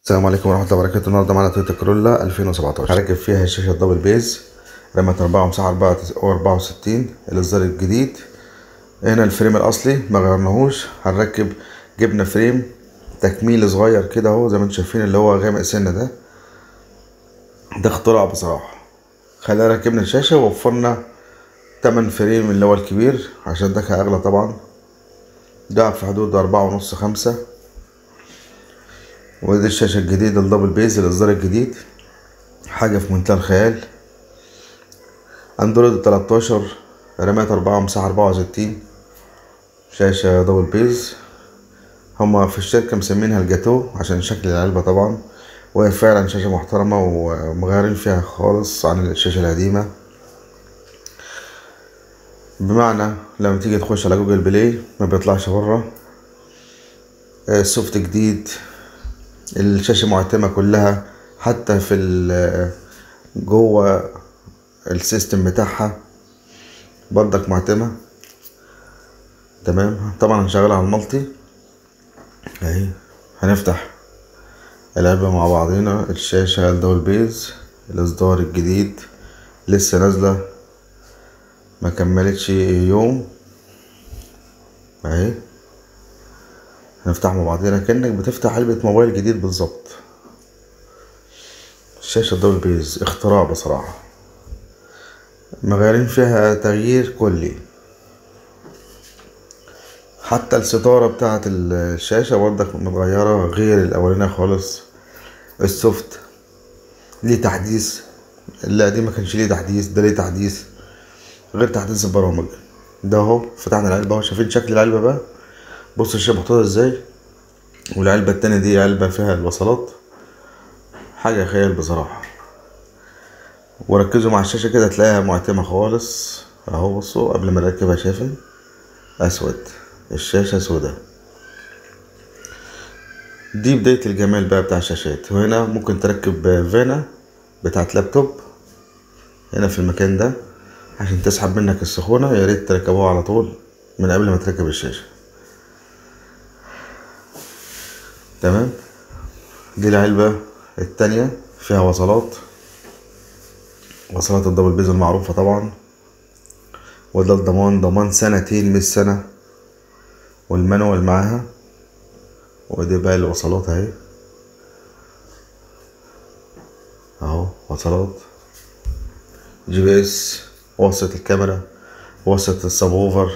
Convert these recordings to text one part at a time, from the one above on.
السلام عليكم ورحمة الله وبركاته النهاردة معانا تويوتا كرولا 2017 هركب فيها الشاشة دبل بيز رامة 4 ومساحة 64 الإصدار الجديد هنا الفريم الأصلي ما غيرناهوش هنركب جبنا فريم تكميل صغير كده اهو زي ما انتم شايفين اللي هو غامق سنة ده ده اختراع بصراحة خلينا ركبنا الشاشة ووفرنا تمن فريم اللي هو الكبير عشان ده كان أغلى طبعا ده في حدود أربعة ونص خمسة ودي الشاشة الجديدة الدبل بيز الإصدار الجديد حاجة في منتهى الخيال أندرويد 13 رامات أربعة ومساحة أربعة وستين شاشة دبل بيز هما في الشركة مسمينها الجاتو عشان شكل العلبة طبعا وهي فعلا شاشة محترمة ومغيرين فيها خالص عن الشاشة القديمة بمعنى لما تيجي تخش على جوجل بلاي ما بيطلعش بره السوفت جديد الشاشة معتمة كلها حتى في جوه السيستم بتاعها برضك معتمة تمام طبعا هنشغلها على المالتي اهي هنفتح العلبة مع بعضينا الشاشة الدول بيز الإصدار الجديد لسه نازلة ما كملتش يوم اهي هنفتح مع بعضينا كأنك بتفتح علبة موبايل جديد بالظبط الشاشة الدبل بيز اختراع بصراحة مغيرين فيها تغيير كلي حتى الستارة بتاعة الشاشة برضك متغيرة غير الأولانية خالص السوفت ليه تحديث اللي قديم ما كانش ليه تحديث ده ليه تحديث غير تحديث البرامج ده اهو فتحنا العلبة اهو شايفين شكل العلبة بقى بص الشاشة محطوطة ازاي والعلبة التانية دي علبة فيها الوصلات حاجة خيال بصراحة وركزوا مع الشاشة كده تلاقيها معتمة خالص اهو بصوا قبل ما نركبها شايفين اسود الشاشة سودا دي بداية الجمال بقى بتاع الشاشات وهنا ممكن تركب فانا بتاعت لابتوب هنا في المكان ده عشان تسحب منك السخونة يا ريت تركبوها على طول من قبل ما تركب الشاشة تمام دي العلبة التانية فيها وصلات وصلات الدبل بيز المعروفة طبعا وده الضمان ضمان سنتين مش سنة والمانوال معاها ودي بقى الوصلات اهي اهو وصلات جي بي اس وصلة الكاميرا وصلة السب ووفر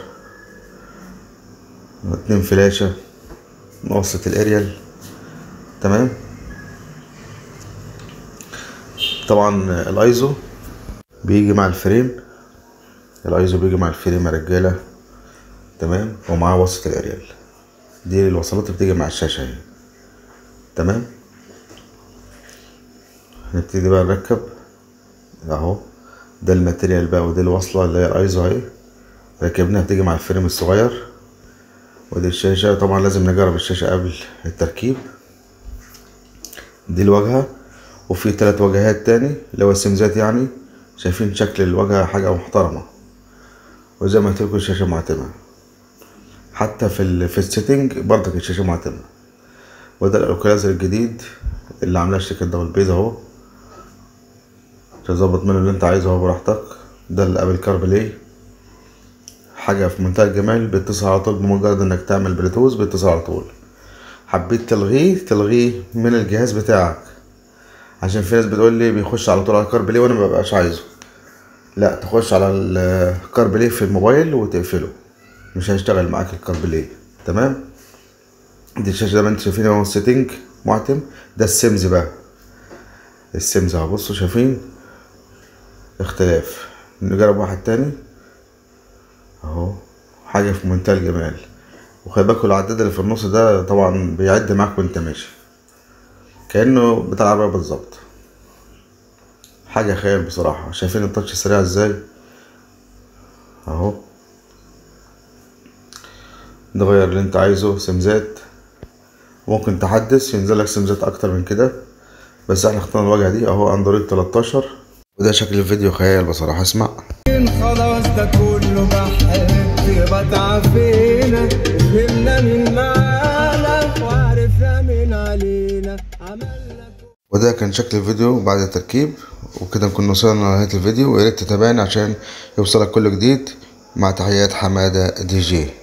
اتنين فلاشة وصلة الاريال تمام طبعا الايزو بيجي مع الفريم الايزو بيجي مع الفريم يا رجاله تمام ومعاه وصلة الاريال دي الوصلات اللي بتيجي مع الشاشة اهي تمام هنبتدي بقى نركب اهو ده الماتيريال بقى ودي الوصلة اللي هي الايزو اهي ركبناها بتيجي مع الفريم الصغير ودي الشاشة طبعا لازم نجرب الشاشة قبل التركيب دي الواجهة وفي تلات واجهات تاني اللي هو السمزات يعني شايفين شكل الواجهة حاجة محترمة وزي ما قلت لكم الشاشة معتمة حتى في ال في السيتنج برضك الشاشة معتمة وده الاوكلايزر الجديد اللي عاملاه شركة دبل بيز اهو تظبط منه اللي انت عايزه اهو براحتك ده الابل كار بلاي حاجة في منتهى الجمال بيتصل على طول بمجرد انك تعمل بلوتوث بيتصل على طول حبيت تلغيه تلغيه من الجهاز بتاعك عشان في ناس بتقول لي بيخش على طول على الكار بلاي وانا مببقاش عايزه لا تخش على الكار بلاي في الموبايل وتقفله مش هيشتغل معاك الكار بلاي تمام دي الشاشة زي ما انتوا شايفين اهو السيتنج معتم ده السيمز بقى السيمز اهو بصوا شايفين اختلاف نجرب واحد تاني اهو حاجة في منتهى الجمال وخلي بالكوا العداد اللي في النص ده طبعا بيعد معاك وانت ماشي كأنه بتاع العربية بالظبط حاجة خيال بصراحة شايفين التاتش سريع ازاي اهو نغير اللي انت عايزه سمزات ممكن تحدث ينزل لك سمزات اكتر من كده بس احنا اخترنا الواجهة دي اهو اندرويد 13 وده شكل الفيديو خيال بصراحة اسمع خلاص ده كله بحب بتعب فينا فهمنا من معانا وعرفنا من باين علينا عملنا وده كان شكل الفيديو بعد التركيب وكده نكون وصلنا لنهاية الفيديو وياريت تتابعني عشان يوصلك كل جديد مع تحيات حمادة دي جي